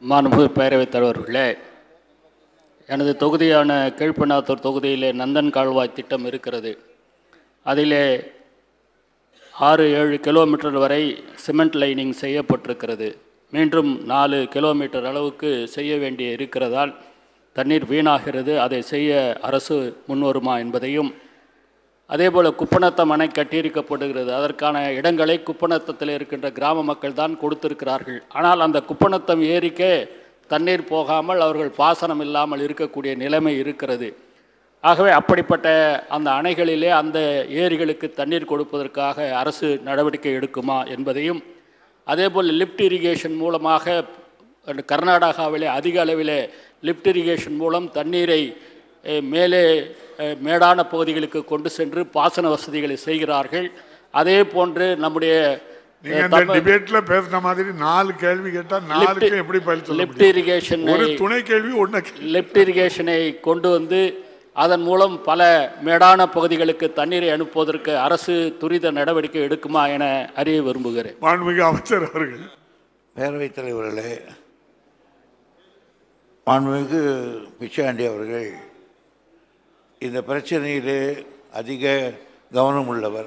மாண்பு பேரவைத் தலைவர்களே எனது தொகுதியான கீழ்பண்ணாத்தூர் தொகுதியிலே நந்தன் கால்வாய் திட்டம் இருக்கிறது அதிலே ஆறு ஏழு கிலோமீட்டர் வரை சிமெண்ட் லைனிங் செய்யப்பட்டிருக்கிறது மீண்டும் நாலு கிலோமீட்டர் அளவுக்கு செய்ய வேண்டிய இருக்கிறதால் தண்ணீர் வீணாகிறது அதை செய்ய அரசு முன்வருமா என்பதையும் அதேபோல் குப்பநத்தம் அணை கட்டியிருக்கப்படுகிறது அதற்கான இடங்களை குப்பநத்தத்தில் இருக்கின்ற கிராம மக்கள் தான் கொடுத்திருக்கிறார்கள் ஆனால் அந்த குப்பநத்தம் ஏரிக்கே தண்ணீர் போகாமல் அவர்கள் பாசனம் இல்லாமல் இருக்கக்கூடிய நிலைமை இருக்கிறது ஆகவே அப்படிப்பட்ட அந்த அணைகளிலே அந்த ஏரிகளுக்கு தண்ணீர் கொடுப்பதற்காக அரசு நடவடிக்கை எடுக்குமா என்பதையும் அதேபோல் லிஃப்ட் இரிகேஷன் மூலமாக கர்நாடகாவிலே அதிக அளவிலே லிஃப்ட் இரிகேஷன் மூலம் தண்ணீரை அஹ், மேலே அஹ், மேடான பகுதிகளுக்கு கொண்டு சென்று பாசன வசதிகளை செய்கிறார்கள் அதே போன்று நம்முடைய நீங்க இந்த டிபேட்ல பேசுன மாதிரி நாலு கேள்வி கேட்டா நாலுக்கும் எப்படி பதில் சொல்ல லிஃப்ட் முடியும் இரிகேஷன் ஒரு துணை கேள்வி ஒண்ணு கேள்வி. லிஃப்ட் இரிகேஷனை கொண்டு வந்து அதன் மூலம் பல மேடான பகுதிகளுக்கு தண்ணீரை அனுப்புவதற்கு அரசு துரித நடவடிக்கை எடுக்குமா என அறிய விரும்புகிறேன் மாண்புமிகு அமைச்சர் அவர்கள் பேரவைத் தலைவர்களே மாண்புமிகு பிச்சாண்டி அவர்கள் இந்த பிரச்சனையிலே அதிக கவனம் உள்ளவர்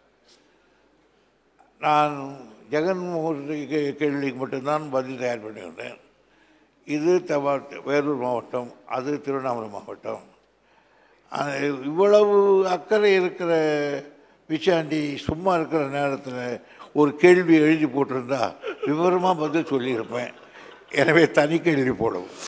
நான் ஜெகன்மோகன் கே- கேள்விக்கு மட்டும்தான் பதில் தயார் பண்ணியிருந்தேன் இது தவா வேலூர் மாவட்டம் அது திருவண்ணாமலை மாவட்டம் அஹ் இவ்வளவு அக்கறை இருக்கிற பிச்சாண்டி சும்மா இருக்கிற நேரத்தில் ஒரு கேள்வி எழுதி போட்டிருந்தா விவரமாக பதில் சொல்லியிருப்பேன் எனவே தனி கேள்வி போடவும்